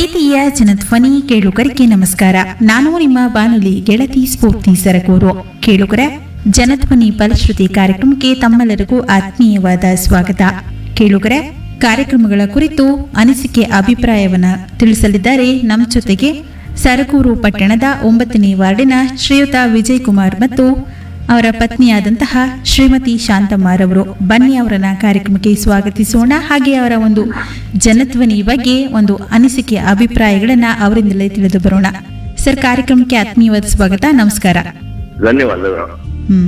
ಪ್ರೀತಿಯ ಜನಧ್ವನಿ ಕೇಳುಗರಿಗೆ ನಮಸ್ಕಾರ ನಾನು ನಿಮ್ಮ ಬಾನುಲಿ ಗೆಳತಿ ಸ್ಫೂರ್ತಿ ಸರಗೂರು ಕೇಳುಗರೆ ಜನಧ್ವನಿ ಫಲಶ್ರುತಿ ಕಾರ್ಯಕ್ರಮಕ್ಕೆ ತಮ್ಮೆಲ್ಲರಿಗೂ ಆತ್ಮೀಯವಾದ ಸ್ವಾಗತ ಕೇಳುಗರೆ ಕಾರ್ಯಕ್ರಮಗಳ ಕುರಿತು ಅನಿಸಿಕೆ ಅಭಿಪ್ರಾಯವನ್ನ ತಿಳಿಸಲಿದ್ದಾರೆ ನಮ್ಮ ಜೊತೆಗೆ ಸರಗೂರು ಪಟ್ಟಣದ ಒಂಬತ್ತನೇ ವಾರ್ಡಿನ ಶ್ರೀಯುತ ವಿಜಯ್ ಕುಮಾರ್ ಮತ್ತು ಅವರ ಪತ್ನಿಯಾದಂತಹ ಶ್ರೀಮತಿ ಶಾಂತಮ್ಮರವರು ಬನ್ನಿ ಅವರನ್ನ ಕಾರ್ಯಕ್ರಮಕ್ಕೆ ಸ್ವಾಗತಿಸೋಣ ಹಾಗೆ ಅವರ ಒಂದು ಜನಧ್ವನಿ ಬಗ್ಗೆ ಒಂದು ಅನಿಸಿಕೆ ಅಭಿಪ್ರಾಯಗಳನ್ನ ಅವರಿಂದಲೇ ತಿಳಿದು ಬರೋಣ ಸರ್ ಕಾರ್ಯಕ್ರಮಕ್ಕೆ ಆತ್ಮೀಯವಾದ ಸ್ವಾಗತ ನಮಸ್ಕಾರ ಧನ್ಯವಾದಗಳು ಹ್ಮ್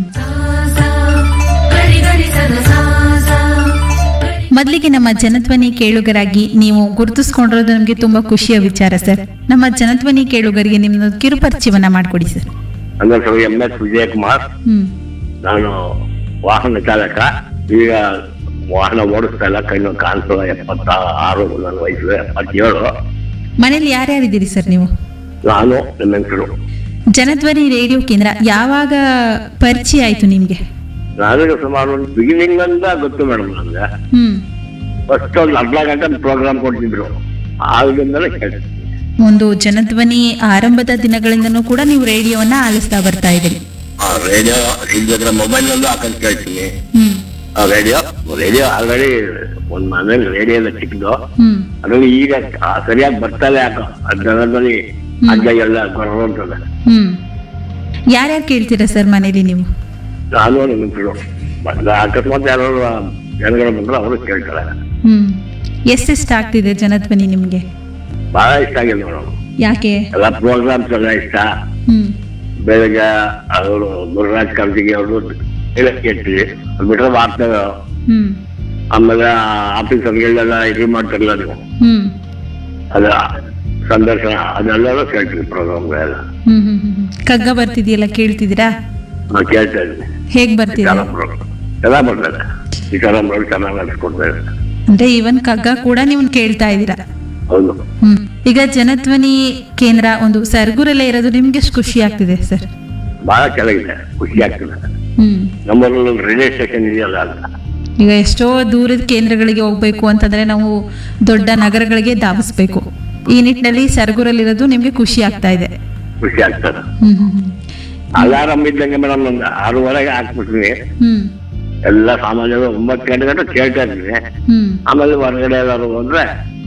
ಮೊದಲಿಗೆ ನಮ್ಮ ಜನಧ್ವನಿ ಕೇಳುಗರಾಗಿ ನೀವು ಗುರುತಿಸ್ಕೊಂಡಿರೋದು ನಮಗೆ ತುಂಬಾ ಖುಷಿಯ ವಿಚಾರ ಸರ್ ನಮ್ಮ ಜನಧ್ವನಿ ಕೇಳುಗರಿಗೆ ನಿಮ್ಮ ಕಿರುಪರಿಚಯವನ್ನ ಮಾಡಿಕೊಡಿ ಸರ್ ನನ್ನ ಹೆಸರು ಎಂ ಎಸ್ ವಿಜಯಕುಮಾರ್ ಹ್ಮ್ ನಾನು ವಾಹನ ಚಾಲಕ ಈಗ ವಾಹನ ಓಡಿಸ್ತಾ ಇಲ್ಲ ಕೈನು ಕಾಣಿಸೋ ಎಪ್ಪತ್ತ ಆರು ನನ್ನ ವಯಸ್ಸು ಎಪ್ಪತ್ತೇಳು ಮನೇಲಿ ಯಾರ್ಯಾರಿದ್ದೀರಿ ಸರ್ ನೀವು ನಾನು ನನ್ನ ಹೆಸರು ಜನಧ್ವನಿ ರೇಡಿಯೋ ಕೇಂದ್ರ ಯಾವಾಗ ಪರಿಚಯ ಆಯ್ತು ನಿಮ್ಗೆ ನನಗೆ ಸುಮಾರು ಒಂದು ಬಿಗಿನಿಂಗ್ ಅಂತ ಗೊತ್ತು ಮೇಡಮ್ ನನಗೆ ಹ್ಮ್ ಫಸ್ಟ್ ಒಂದು ಅರ್ಧ ಗಂಟೆ ಪ್ರೋಗ್ರಾಮ್ ಕೊಡ್ತಿದ್ರು ಆಗಿಂದಲೇ ಕೇಳ್ತೀನಿ ಒಂದು ಜನಧ್ವನಿ ಆರಂಭದ ದಿನಗಳಿಂದನೂ ಕೂಡ ನೀವು ರೇಡಿಯೋವನ್ನ ಆಲಿಸ್ತಾ ಬರ್ತಾ ಇದ್ದೀರಿ ರೇಡಿಯೋ ಇಲ್ಲದ್ರೆ ಮೊಬೈಲ್ ಅಲ್ಲೂ ಹಾಕೊಂಡು ಕೇಳ್ತೀನಿ ಹ್ಮ್ ರೇಡಿಯೋ ರೇಡಿಯೋ ಆಲ್ರೆಡಿ ಒಂದು ಮನೇಲಿ ರೇಡಿಯೋ ಎಲ್ಲ ಚಿಕ್ಕದು ಹ್ಮ್ ಅದ್ರಲ್ಲಿ ಈಗ ಆ ಸರಿಯಾಗಿ ಬರ್ತಾನೆ ಯಾಕೋ ಅದರಲ್ಲಿ ಅಡ್ಡ ಎಲ್ಲ ಬರೋಂತದೆ ಹ್ಮ್ ಯಾರ್ಯಾರು ಕೇಳ್ತೀರಾ ಸರ್ ಮನೇಲಿ ನೀವು ನಾನು ನಿಂತರು ಅಕಸ್ಮಾತ್ ಯಾರು ಜನಗಳು ಬಂದ್ರೆ ಅವರು ಕೇಳ್ತಾರೆ ಹ್ಮ್ ಎಷ್ಟೆಷ್ಟು ಆಗ್ತಿದೆ ಜನಧ್ವನಿ ನಿಮ್ಗೆ ಬಹಳ ಇಷ್ಟ ಆಗಿದೆ ಮೇಡಮ್ ಯಾಕೆ ಎಲ್ಲ ಪ್ರೋಗ್ರಾಮ್ಸ್ ಎಲ್ಲ ಇಷ್ಟ ಹ್ಮ್ ಬೆಳಗ್ಗೆ ಅವರು ಗುರುರಾಜ್ ಕರ್ಜಿಗೆ ಅವರು ಎಲ್ಲ ಕೇಳ್ತೀವಿ ಅದು ಬಿಟ್ರೆ ವಾರ್ತೆಗಳು ಹ್ಮ್ ಆಮೇಲೆ ಆಫೀಸರ್ಗಳೆಲ್ಲ ಇದು ಮಾಡ್ತಾರಲ್ಲ ನೀವು ಹ್ಮ್ ಅದ ಸಂದರ್ಶನ ಅದೆಲ್ಲರೂ ಕೇಳ್ತೀವಿ ಪ್ರೋಗ್ರಾಮ್ಗಳೆಲ್ಲ ಹ್ಮ್ ಹ್ಮ್ ಹ್ಮ್ ಹ್ಮ್. ಕಗ್ಗ ಬರ್ತಿದೆಯಲ್ಲ ಕೇಳ್ತಿದ್ದೀರಾ ನಾವು ಕೇಳ್ತಾ ಇದ್ವಿ ಹೇಗ್ ಬರ್ತಿದೆ ಚಾಲಂ ರೋಡ್ ಎಲ್ಲ ಬರ್ತದೆ ಈ ಚಾಲಂ ರೋಡ್ ಚೆನ್ನಾಗಿ ನಡೆಸ್ಕೊಡ್ತಾ ಇದ್ದಾರೆ ಅಂದ್ರೆ ಇವನ್ ಕಗ್ಗ ಕೂಡ ನೀವು ಕೇಳ್ತಾ ಇದ್ದೀರಾ ಹೌದು ಹ್ಮ್ ಈಗ ಜನಧ್ವನಿ ಕೇಂದ್ರ ಒಂದು ಸರ್ಗೂರಲ್ಲೇ ಇರೋದು ನಿಮ್ಗೆ ಎಷ್ಟು ಖುಷಿ ಆಗ್ತಿದೆ ಸರ್ ಬಹಳ ಚೆನ್ನಾಗಿದೆ ಖುಷಿ ಆಗ್ತದೆ ಹ್ಮ್ ನಮ್ಮಲ್ಲಿ ಒಂದು ರೈಲ್ವೆ ಸ್ಟೇಷನ್ ಇದೆಯಲ್ಲ ಅಲ್ಲ ಈಗ ಎಷ್ಟೋ ದೂರದ ಕೇಂದ್ರಗಳಿಗೆ ಹೋಗ್ಬೇಕು ಅಂತಂದ್ರೆ ನಾವು ದೊಡ್ಡ ನಗರಗಳಿಗೆ ಧಾವಿಸ್ಬೇಕು ಈ ನಿಟ್ಟಿನಲ್ಲಿ ಸರಗೂರಲ್ಲಿರೋದು ನಿಮ್ಗೆ ಖುಷಿ ಆಗ್ತಾ ಇದೆ ಖುಷಿ ಆಗ್ತದೆ ಹ್ಮ್ ಹ್ಮ್ ಹ್ಮ್. ಅಲಾರಾಮ್ ಇದ್ದಂಗೆ ಮೇಡಮ್ ಒಂದು ಆರೂವರೆಗೆ ಹಾಕ್ಬಿಡ್ತೀನಿ ಹ್ಮ್ ಎಲ್ಲ ಸಾಮಾನ್ಯರು ಒಂಬತ್ತು ಗಂಟೆ ಗಂಟೆ ಕೇಳ್ತಾ ಇರ್ತೀನಿ ಹ್ಮ್ ಆಮೇಲೆ ಹೊರಗಡೆ ಎಲ್ಲರೂ ಬಂದ್ರೆ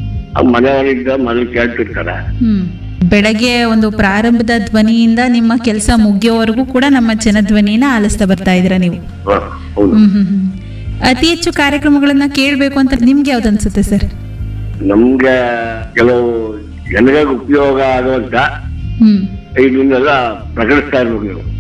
ಆ ಮನೆಯವರಿದ್ದ ಮನೇಲಿ ಕೇಳ್ತಿರ್ತಾರೆ ಹ್ಮ್ ಬೆಳಗ್ಗೆ ಒಂದು ಪ್ರಾರಂಭದ ಧ್ವನಿಯಿಂದ ನಿಮ್ಮ ಕೆಲಸ ಮುಗಿಯೋವರೆಗೂ ಕೂಡ ನಮ್ಮ ಜನಧ್ವನಿನ ಆಲಿಸ್ತಾ ಬರ್ತಾ ಇದ್ದೀರಾ ನೀವು ಹ, ಹೌದು ಹ್ಮ್ ಹ್ಮ್ ಹ್ಮ್ ಅತಿ ಹೆಚ್ಚು ಕಾರ್ಯಕ್ರಮಗಳನ್ನ ಕೇಳಬೇಕು ಅಂತ ನಿಮ್ಗೆ ಯಾವ್ದು ಅನ್ಸುತ್ತೆ ಸರ್ ನಮ್ಗೆ ಕೆಲವು ಜನರಿಗೆ ಉಪಯೋಗ ಆಗುವಂತ ಹ್ಮ್ ಇದನ್ನೆಲ್ಲ ಪ್ರಕಟಿಸ್ತಾ ಇರ್ಬೇಕು ನೀವು